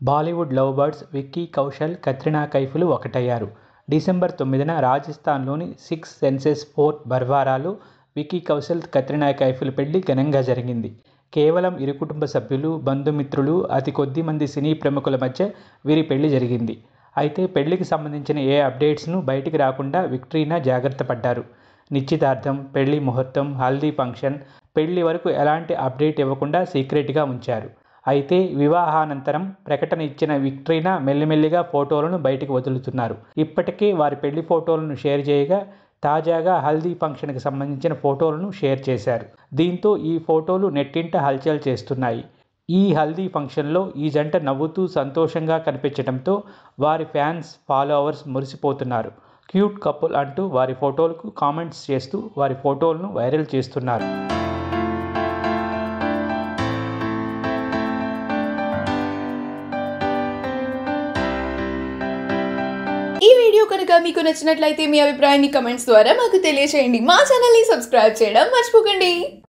Bollywood love birds Vicky Kaushal Katrina కైఫ్లు ఒకటయ్యారు December తొమ్మిదిన రాజస్థాన్లోని సిక్స్ సెన్సెస్ ఫోర్ట్ బర్వారాలో విక్కీ కౌశల్ కత్రినా కైఫ్ల పెళ్లి ఘనంగా జరిగింది కేవలం ఇరు కుటుంబ సభ్యులు బంధుమిత్రులు అతి కొద్ది మంది సినీ ప్రముఖుల మధ్య వీరి పెళ్లి జరిగింది అయితే పెళ్లికి సంబంధించిన ఏ అప్డేట్స్ను బయటికి రాకుండా విక్టరీనా జాగ్రత్త పడ్డారు నిశ్చితార్థం పెళ్లి ముహూర్తం హల్దీ ఫంక్షన్ పెళ్లి వరకు ఎలాంటి అప్డేట్ ఇవ్వకుండా సీక్రెట్గా ఉంచారు అయితే వివాహానంతరం ప్రకటన ఇచ్చిన విక్టరీనా మెల్లిమెల్లిగా ఫోటోలను బయటకు వదులుతున్నారు ఇప్పటికే వారి పెళ్లి ఫోటోలను షేర్ చేయగా తాజాగా హల్దీ ఫంక్షన్కి సంబంధించిన ఫోటోలను షేర్ చేశారు దీంతో ఈ ఫోటోలు నెట్టింట హల్చల్ చేస్తున్నాయి ఈ హల్దీ ఫంక్షన్లో ఈ జంట నవ్వుతూ సంతోషంగా కనిపించడంతో వారి ఫ్యాన్స్ ఫాలోవర్స్ మురిసిపోతున్నారు క్యూట్ కపుల్ అంటూ వారి ఫోటోలకు కామెంట్స్ చేస్తూ వారి ఫోటోలను వైరల్ చేస్తున్నారు ఈ వీడియో కనుక మీకు నచ్చినట్లయితే మీ అభిప్రాయాన్ని కమెంట్స్ ద్వారా మాకు తెలియజేయండి మా ఛానల్ని సబ్స్క్రైబ్ చేయడం మర్చిపోకండి